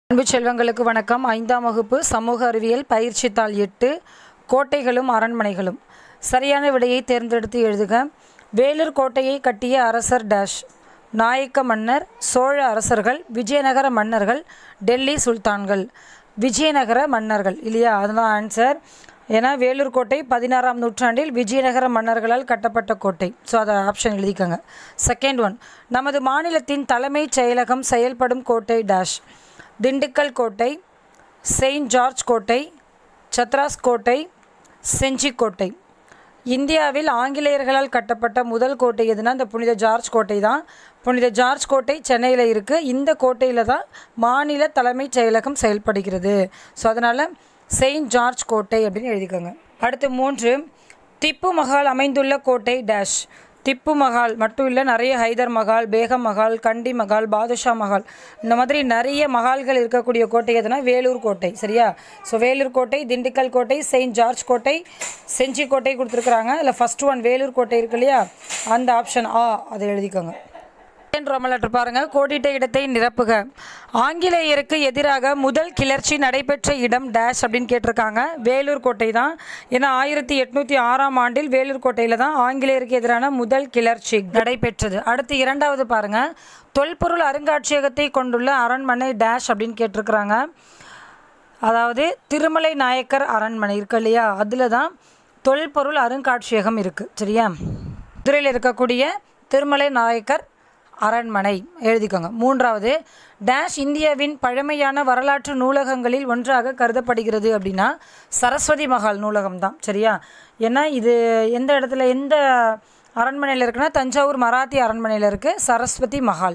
அன்பு செல்வங்களுக்கு வணக்கம் ஐந்தாம் வகுப்பு சமூக அறிவியல் பயிற்சித்தாள் எட்டு கோட்டைகளும் அரண்மனைகளும் சரியான விடையை தேர்ந்தெடுத்து எழுதுக வேலூர் கோட்டையை கட்டிய அரசர் டேஷ் நாயக்க மன்னர் சோழ அரசர்கள் விஜயநகர மன்னர்கள் டெல்லி சுல்தான்கள் விஜயநகர மன்னர்கள் இல்லையா அதுதான் ஆன்சர் ஏன்னா வேலூர் கோட்டை பதினாறாம் நூற்றாண்டில் விஜயநகர மன்னர்களால் கட்டப்பட்ட கோட்டை ஸோ அதை ஆப்ஷன் எழுதிக்கோங்க செகண்ட் ஒன் நமது மாநிலத்தின் தலைமைச் செயலகம் செயல்படும் கோட்டை டேஷ் திண்டுக்கல் கோட்டை செயின்ட் ஜார்ஜ் கோட்டை சத்ராஸ் கோட்டை செஞ்சி கோட்டை இந்தியாவில் ஆங்கிலேயர்களால் கட்டப்பட்ட முதல் கோட்டை எதுனா இந்த புனித ஜார்ஜ் கோட்டை தான் புனித ஜார்ஜ் கோட்டை சென்னையில் இருக்குது இந்த கோட்டையில் தான் மாநில தலைமைச் செயலகம் செயல்படுகிறது ஸோ அதனால் செயின்ட் ஜார்ஜ் கோட்டை அப்படின்னு எழுதிக்கோங்க அடுத்து மூன்று திப்பு மஹால் அமைந்துள்ள கோட்டை டேஷ் திப்பு மஹால் மட்டும் இல்லை நிறைய ஹைதர் மஹால் பேகம் மஹால் கண்டி மஹால் பாதுஷா மஹால் இந்த மாதிரி நிறைய மஹால்கள் இருக்கக்கூடிய கோட்டை எதுனா வேலூர் கோட்டை சரியா ஸோ வேலூர் கோட்டை திண்டுக்கல் கோட்டை செயின்ட் ஜார்ஜ் கோட்டை செஞ்சி கோட்டை கொடுத்துருக்குறாங்க இல்லை ஃபஸ்ட் ஒன் வேலூர் கோட்டை இருக்கு இல்லையா அந்த ஆப்ஷன் ஆ அதை எழுதிக்கோங்க ரோமல் லெட்டர் பாருங்க கோடிட்ட இடத்தை நிரப்புக ஆங்கிலேயருக்கு எதிராக முதல் கிளர்ச்சி நடைபெற்ற இடம் டேஷ் அப்படின்னு கேட்டிருக்காங்க வேலூர் கோட்டை தான் ஏன்னா ஆயிரத்தி எட்நூத்தி ஆறாம் ஆண்டில் வேலூர் கோட்டையில தான் ஆங்கிலேயருக்கு எதிரான முதல் கிளர்ச்சி நடைபெற்றது அடுத்து இரண்டாவது பாருங்க தொல்பொருள் அருங்காட்சியகத்தை கொண்டுள்ள அரண்மனை டேஷ் அப்படின்னு கேட்டிருக்கிறாங்க அதாவது திருமலை நாயக்கர் அரண்மனை இருக்கு இல்லையா அதில் தான் தொல்பொருள் அருங்காட்சியகம் இருக்குது சரியா மதுரையில் இருக்கக்கூடிய திருமலை நாயக்கர் அரண்மனை எழுதிக்கோங்க மூன்றாவது டேஷ் இந்தியாவின் பழமையான வரலாற்று நூலகங்களில் ஒன்றாக கருதப்படுகிறது அப்படின்னா சரஸ்வதி மஹால் நூலகம் தான் சரியா ஏன்னா இது எந்த இடத்துல எந்த அரண்மனையில் இருக்குன்னா தஞ்சாவூர் மராத்தி அரண்மனையில் இருக்குது சரஸ்வதி மஹால்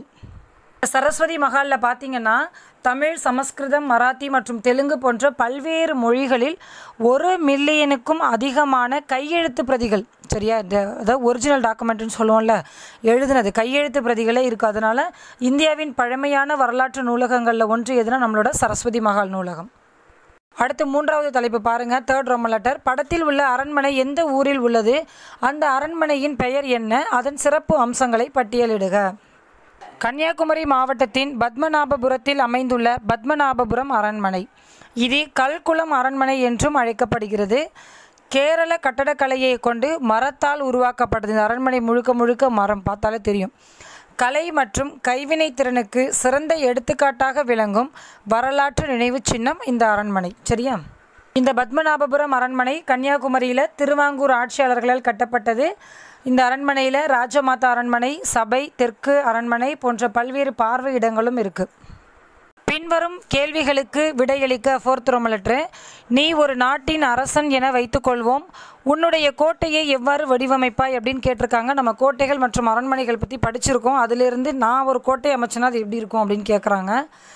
சரஸ்வதி மஹாலில் பார்த்தீங்கன்னா தமிழ் சமஸ்கிருதம் மராத்தி மற்றும் தெலுங்கு போன்ற பல்வேறு மொழிகளில் ஒரு மில்லியனுக்கும் அதிகமான கையெழுத்து பிரதிகள் சரியா இந்த அதாவது ஒரிஜினல் டாக்குமெண்ட்னு சொல்லுவோம்ல எழுதுனது கையெழுத்து பிரதிகளே இருக்குது அதனால் இந்தியாவின் பழமையான வரலாற்று நூலகங்களில் ஒன்று எதுனா நம்மளோட சரஸ்வதி மஹால் நூலகம் அடுத்து மூன்றாவது தலைப்பு பாருங்க தேர்ட் ரோம லெட்டர் படத்தில் உள்ள அரண்மனை எந்த ஊரில் உள்ளது அந்த அரண்மனையின் பெயர் என்ன அதன் சிறப்பு அம்சங்களை பட்டியலிடுக கன்னியாகுமரி மாவட்டத்தின் பத்மநாபபுரத்தில் அமைந்துள்ள பத்மநாபபுரம் அரண்மனை இது கல்குளம் அரண்மனை என்றும் அழைக்கப்படுகிறது கேரள கட்டடக்கலையை கொண்டு மரத்தால் உருவாக்கப்பட்டது இந்த அரண்மனை முழுக்க முழுக்க மரம் பார்த்தாலே தெரியும் கலை மற்றும் கைவினை திறனுக்கு சிறந்த எடுத்துக்காட்டாக விளங்கும் வரலாற்று நினைவு சின்னம் இந்த அரண்மனை சரியா இந்த பத்மநாபபுரம் அரண்மனை கன்னியாகுமரியில் திருவாங்கூர் ஆட்சியாளர்களால் கட்டப்பட்டது இந்த அரண்மனையில் ராஜமாதா அரண்மனை சபை தெற்கு அரண்மனை போன்ற பல்வேறு பார்வை இடங்களும் இருக்குது பின்வரும் கேள்விகளுக்கு விடையளிக்க ஃபோர்த் ரோமலற்று நீ ஒரு நாட்டின் அரசன் என வைத்துக்கொள்வோம் உன்னுடைய கோட்டையை எவ்வாறு வடிவமைப்பாய் அப்படின்னு கேட்டிருக்காங்க நம்ம கோட்டைகள் மற்றும் அரண்மனைகள் பற்றி படிச்சிருக்கோம் அதிலிருந்து நான் ஒரு கோட்டை அமைச்சேன்னா அது எப்படி இருக்கும் அப்படின்னு கேட்குறாங்க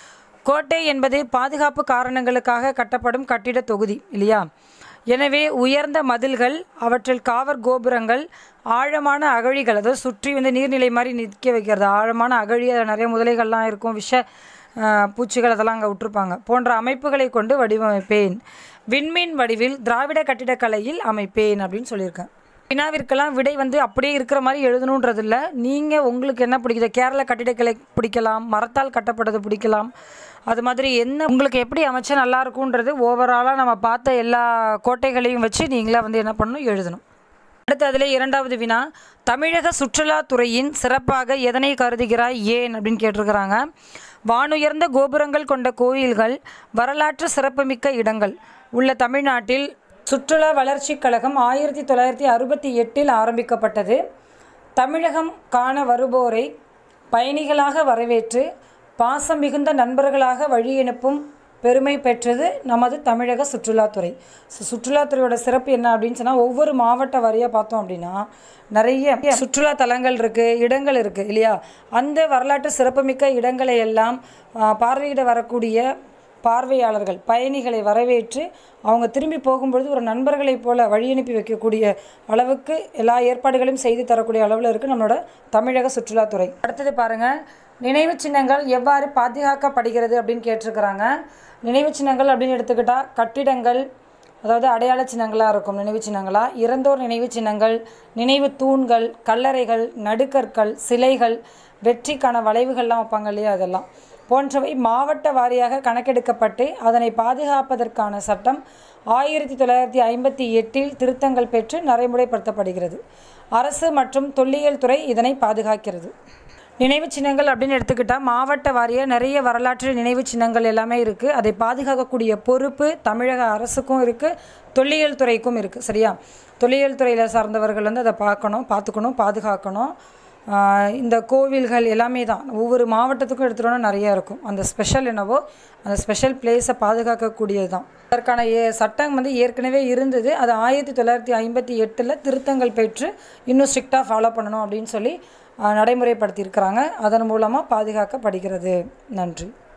கோட்டை என்பது பாதுகாப்பு காரணங்களுக்காக கட்டப்படும் கட்டிட தொகுதி இல்லையா எனவே உயர்ந்த மதில்கள் அவற்றில் காவர் கோபுரங்கள் ஆழமான அகழிகள் அதாவது சுற்றி வந்து நீர்நிலை மாதிரி நிற்க வைக்கிறது ஆழமான அகழி அதில் நிறைய முதலைகள்லாம் இருக்கும் விஷ பூச்சிகள் அதெல்லாம் அங்கே விட்டுருப்பாங்க போன்ற அமைப்புகளை கொண்டு வடிவமைப்பேன் விண்மீன் வடிவில் திராவிட கட்டிடக்கலையில் அமைப்பேன் அப்படின்னு சொல்லியிருக்கேன் வினாவிற்கெல்லாம் விடை வந்து அப்படியே இருக்கிற மாதிரி எழுதணுன்றது இல்லை நீங்கள் உங்களுக்கு என்ன பிடிக்குது கேரள கட்டிடக்கலை பிடிக்கலாம் மரத்தால் கட்டப்பட்டது பிடிக்கலாம் அது மாதிரி என்ன உங்களுக்கு எப்படி அமைச்சா நல்லா இருக்கும்ன்றது ஓவராலாக நம்ம பார்த்த எல்லா கோட்டைகளையும் வச்சு நீங்களே வந்து என்ன பண்ணணும் எழுதணும் அடுத்து அதில் இரண்டாவது வினா தமிழக சுற்றுலாத்துறையின் சிறப்பாக எதனை கருதுகிறாய் ஏன் அப்படின்னு கேட்டிருக்கிறாங்க வானுயர்ந்த கோபுரங்கள் கொண்ட கோயில்கள் வரலாற்று சிறப்புமிக்க இடங்கள் உள்ள தமிழ்நாட்டில் சுற்றுலா வளர்ச்சிக் கழகம் ஆயிரத்தி தொள்ளாயிரத்தி அறுபத்தி எட்டில் ஆரம்பிக்கப்பட்டது தமிழகம் காண வருவோரை பயணிகளாக வரவேற்று பாசம் மிகுந்த நண்பர்களாக வழி அனுப்பும் பெருமை பெற்றது நமது தமிழக சுற்றுலாத்துறை ஸோ சுற்றுலாத்துறையோட சிறப்பு என்ன அப்படின்னு சொன்னால் ஒவ்வொரு மாவட்ட வாரியாக பார்த்தோம் அப்படின்னா நிறைய சுற்றுலா தலங்கள் இருக்குது இடங்கள் இருக்குது இல்லையா அந்த வரலாற்று சிறப்புமிக்க இடங்களை எல்லாம் பார்வையிட வரக்கூடிய பார்வையாளர்கள் பயணிகளை வரவேற்று அவங்க திரும்பி போகும்பொழுது ஒரு நண்பர்களைப் போல வழி அனுப்பி வைக்கக்கூடிய அளவுக்கு எல்லா ஏற்பாடுகளையும் செய்து தரக்கூடிய அளவில் இருக்குது நம்மளோட தமிழக சுற்றுலாத்துறை அடுத்தது பாருங்கள் நினைவு சின்னங்கள் எவ்வாறு பாதுகாக்கப்படுகிறது அப்படின்னு கேட்டிருக்கிறாங்க நினைவு சின்னங்கள் அப்படின்னு எடுத்துக்கிட்டால் கட்டிடங்கள் அதாவது அடையாள சின்னங்களாக இருக்கும் நினைவு சின்னங்களாக இறந்தோர் நினைவு சின்னங்கள் நினைவு தூண்கள் கல்லறைகள் நடுக்கற்கள் சிலைகள் வெற்றிக்கான வளைவுகள்லாம் வைப்பாங்க இல்லையா அதெல்லாம் போன்றவை மாவட்ட வாரியாக கணக்கெடுக்கப்பட்டு அதனை பாதுகாப்பதற்கான சட்டம் ஆயிரத்தி தொள்ளாயிரத்தி ஐம்பத்தி எட்டில் திருத்தங்கள் பெற்று நடைமுறைப்படுத்தப்படுகிறது அரசு மற்றும் தொல்லியல் துறை இதனை பாதுகாக்கிறது நினைவு சின்னங்கள் அப்படின்னு எடுத்துக்கிட்டால் மாவட்ட வாரியாக நிறைய வரலாற்று நினைவு சின்னங்கள் எல்லாமே இருக்குது அதை பாதுகாக்கக்கூடிய பொறுப்பு தமிழக அரசுக்கும் இருக்குது தொல்லியல் துறைக்கும் இருக்குது சரியா தொல்லியல் துறையில் சார்ந்தவர்கள் வந்து அதை பார்க்கணும் பார்த்துக்கணும் பாதுகாக்கணும் ஆஹ் இந்த கோவில்கள் எல்லாமே தான் ஒவ்வொரு மாவட்டத்துக்கும் எடுத்துட்டோன்னா நிறையா இருக்கும் அந்த ஸ்பெஷல் என்னவோ அந்த ஸ்பெஷல் பிளேஸை பாதுகாக்கக்கூடியது தான் அதற்கான ஏ சட்டம் வந்து ஏற்கனவே இருந்தது அது ஆயிரத்தி தொள்ளாயிரத்தி ஐம்பத்தி எட்டில் திருத்தங்கள் பெற்று இன்னும் ஸ்ட்ரிக்டாக ஃபாலோ பண்ணணும் அப்படின்னு சொல்லி ஆஹ் நடைமுறைப்படுத்தியிருக்கிறாங்க அதன் மூலமாக பாதுகாக்கப்படுகிறது நன்றி